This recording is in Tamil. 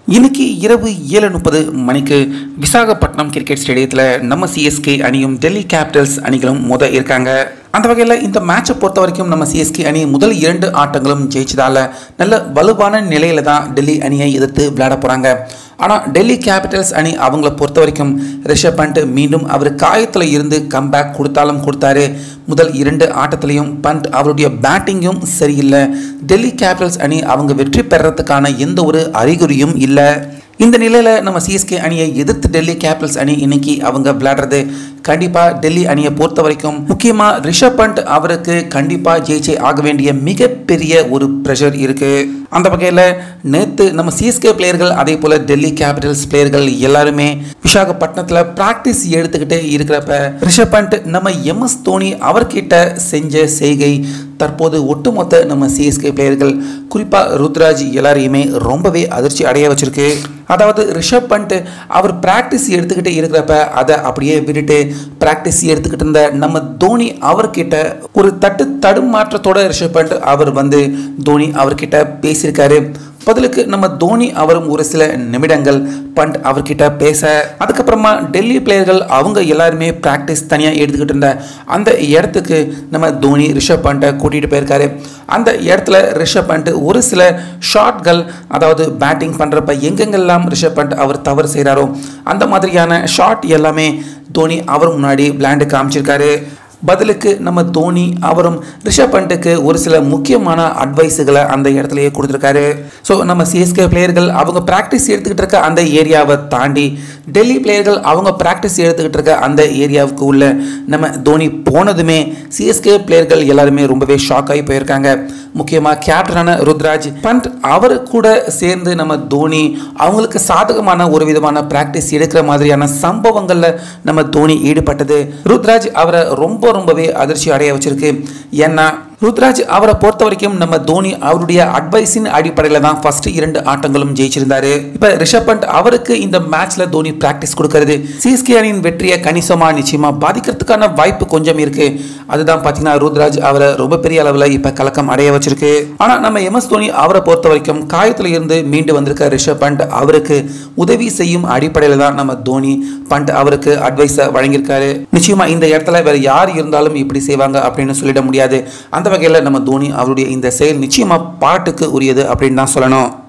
இன்னைக்கு இரவு ஏழு முப்பது மணிக்கு விசாகப்பட்டினம் கிரிக்கெட் ஸ்டேடியத்தில் நம்ம சிஎஸ்கே அணியும் டெல்லி கேபிட்டல்ஸ் அணிகளும் மோத இருக்காங்க அந்த வகையில் இந்த மேட்சை பொறுத்த வரைக்கும் நம்ம சிஎஸ்கே அணி முதல் இரண்டு ஆட்டங்களும் ஜெயிச்சதால நல்ல வலுவான நிலையில தான் டெல்லி அணியை எதிர்த்து விளையாட போகிறாங்க ஆனால் டெல்லி கேபிட்டல்ஸ் அணி அவங்கள பொறுத்த வரைக்கும் ரிஷப் பண்ட் மீண்டும் அவர் காயத்தில் இருந்து கம்பேக் கொடுத்தாலும் கொடுத்தாரு முதல் இரண்டு ஆட்டத்திலையும் பண்ட் அவருடைய பேட்டிங்கும் சரியில்லை டெல்லி கேபிட்டல்ஸ் அணி அவங்க வெற்றி பெறறதுக்கான எந்த ஒரு அறிகுறியும் இல்லை இந்த நிலையில் நம்ம சிஎஸ்கே அணியை எதிர்த்து டெல்லி கேபிட்டல்ஸ் அணி இன்னைக்கு அவங்க விளையாடுறது கண்டிப்பாக டெல்லி அணியை பொறுத்த வரைக்கும் முக்கியமாக ரிஷப் பண்ட் அவருக்கு கண்டிப்பாக ஜெயிச்சே ஆக வேண்டிய மிகப்பெரிய ஒரு ப்ரெஷர் இருக்குது அந்த வகையில் நேற்று நம்ம சிஎஸ்கே பிளேயர்கள் அதே போல் டெல்லி கேபிட்டல்ஸ் பிளேயர்கள் எல்லாருமே விசாகப்பட்டினத்தில் ப்ராக்டிஸ் எடுத்துக்கிட்டு இருக்கிறப்ப ரிஷப் பண்ட் நம்ம எம்எஸ் தோனி அவர்கிட்ட செஞ்ச செய்கை தற்போது ஒட்டுமொத்த நம்ம சிஎஸ்கே பிளேயர்கள் குறிப்பாக ருத்ராஜ் எல்லாரையுமே ரொம்பவே அதிர்ச்சி அடைய வச்சிருக்கு அதாவது ரிஷப் பண்ட் அவர் ப்ராக்டிஸ் எடுத்துக்கிட்டு இருக்கிறப்ப அதை அப்படியே விட்டுட்டு ப்ராக்டிஸ் எடுத்துக்கிட்டு இருந்த நம்ம தோனி அவர்கிட்ட ஒரு தட்டு தடுமாற்றத்தோட ரிஷப் பண்ட் அவர் வந்து தோனி அவர்கிட்ட பேசியிருக்காரு பதிலுக்கு நம்ம தோனி அவரும் ஒரு சில நிமிடங்கள் பண்ட் அவர்கிட்ட பேச அதுக்கப்புறமா டெல்லி பிளேயர்கள் அவங்க எல்லாருமே ப்ராக்டிஸ் தனியாக எடுத்துக்கிட்டு இருந்த அந்த இடத்துக்கு நம்ம தோனி ரிஷப் பண்ட்டை கூட்டிகிட்டு போயிருக்காரு அந்த இடத்துல ரிஷப் பண்ட் ஒரு சில ஷாட்கள் அதாவது பேட்டிங் பண்ணுறப்ப எங்கெங்கெல்லாம் ரிஷப் பண்ட் அவர் தவறு செய்கிறாரோ அந்த மாதிரியான ஷாட் எல்லாமே தோனி அவர் முன்னாடி விளையாண்டு காமிச்சிருக்காரு பதிலுக்கு நம்ம தோனி அவரும் ரிஷப் பண்ட்டுக்கு ஒரு சில முக்கியமான அட்வைஸுகளை அந்த இடத்துலையே கொடுத்துருக்காரு ஸோ நம்ம சிஎஸ்கே பிளேயர்கள் அவங்க ப்ராக்டிஸ் எடுத்துக்கிட்டு இருக்க அந்த ஏரியாவை தாண்டி டெல்லி பிளேயர்கள் அவங்க ப்ராக்டிஸ் எடுத்துக்கிட்டு இருக்க அந்த ஏரியாவுக்கு உள்ள நம்ம தோனி போனதுமே சிஎஸ்கே பிளேயர்கள் எல்லாருமே ரொம்பவே ஷாக் ஆகி போயிருக்காங்க முக்கியமாக கேப்டனான ருத்ராஜ் பண்ட் அவர் கூட சேர்ந்து நம்ம தோனி அவங்களுக்கு சாதகமான ஒரு விதமான ப்ராக்டிஸ் எடுக்கிற மாதிரியான சம்பவங்களில் நம்ம தோனி ஈடுபட்டது ருத்ராஜ் அவரை ரொம்ப ரொம்பவே அதிர்ச்சி அடைய வச்சிருக்கு ஏன்னா ருத்ராஜ் அவரை பொறுத்த வரைக்கும் நம்ம தோனி அவருடைய அட்வைஸின் அடிப்படையில் தான் ஃபர்ஸ்ட் இரண்டு ஆட்டங்களும் ஜெயிச்சிருந்தாரு இப்போ ரிஷப் பண்ட் அவருக்கு இந்த மேட்ச்ல தோனி பிராக்டிஸ் கொடுக்கறது சிஎஸ்கே அணியின் வெற்றியை கணிசமாக நிச்சயமா பாதிக்கிறதுக்கான வாய்ப்பு கொஞ்சம் இருக்கு அதுதான் பார்த்தீங்கன்னா ருத்ராஜ் அவரை ரொம்ப பெரிய அளவில் இப்போ கலக்கம் அடைய வச்சிருக்கு ஆனால் நம்ம எம்எஸ் தோனி அவரை பொறுத்த வரைக்கும் காயத்தில் இருந்து மீண்டு வந்திருக்க ரிஷப் பண்ட் அவருக்கு உதவி செய்யும் அடிப்படையில் தான் நம்ம தோனி பண்ட் அவருக்கு அட்வைஸை வழங்கியிருக்காரு நிச்சயமா இந்த இடத்துல வேற யார் இருந்தாலும் இப்படி செய்வாங்க அப்படின்னு சொல்லிட முடியாது அந்த வகையில் நம்ம தோனி அவருடைய இந்த செயல் நிச்சயமா பாட்டுக்கு உரியது அப்படின்னு தான் சொல்லணும்